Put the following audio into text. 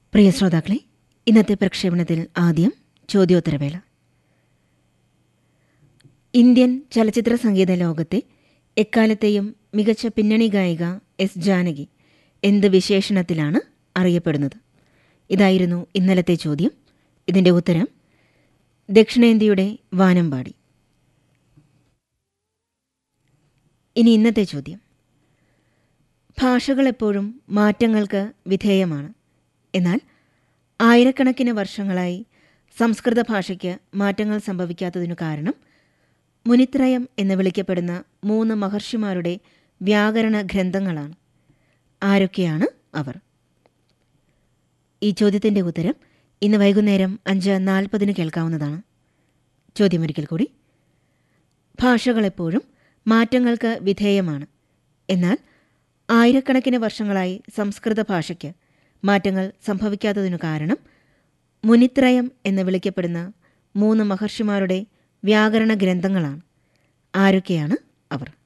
പ്രിയ ശ്രോതാക്കളെ ഇന്നത്തെ പ്രക്ഷേപണത്തിൽ ആദ്യം ചോദ്യോത്തരവേള ഇന്ത്യൻ ചലച്ചിത്ര സംഗീത ലോകത്തെ എക്കാലത്തെയും മികച്ച പിന്നണി ഗായിക എസ് ജാനകി എന്ത് വിശേഷണത്തിലാണ് അറിയപ്പെടുന്നത് ഇതായിരുന്നു ഇന്നലത്തെ ചോദ്യം ഇതിന്റെ ഉത്തരം ദക്ഷിണേന്ത്യയുടെ വാനമ്പാടി ഇനി ഇന്നത്തെ ചോദ്യം ഭാഷകൾ എപ്പോഴും മാറ്റങ്ങൾക്ക് വിധേയമാണ് എന്നാൽ ആയിരക്കണക്കിന് വർഷങ്ങളായി സംസ്കൃത ഭാഷയ്ക്ക് മാറ്റങ്ങൾ സംഭവിക്കാത്തതിനു കാരണം മുനിത്രയം എന്ന് വിളിക്കപ്പെടുന്ന മൂന്ന് മഹർഷിമാരുടെ വ്യാകരണ ഗ്രന്ഥങ്ങളാണ് ആരൊക്കെയാണ് അവർ ഈ ചോദ്യത്തിന്റെ ഉത്തരം ഇന്ന് വൈകുന്നേരം അഞ്ച് നാൽപ്പതിന് കേൾക്കാവുന്നതാണ് ചോദ്യമൊരിക്കൽ കൂടി ഭാഷകൾ എപ്പോഴും മാറ്റങ്ങൾക്ക് വിധേയമാണ് എന്നാൽ ആയിരക്കണക്കിന് വർഷങ്ങളായി സംസ്കൃത ഭാഷയ്ക്ക് മാറ്റങ്ങൾ സംഭവിക്കാത്തതിനു കാരണം മുനിത്രയം എന്ന് വിളിക്കപ്പെടുന്ന മൂന്ന് മഹർഷിമാരുടെ വ്യാകരണ ഗ്രന്ഥങ്ങളാണ് ആരൊക്കെയാണ് അവർ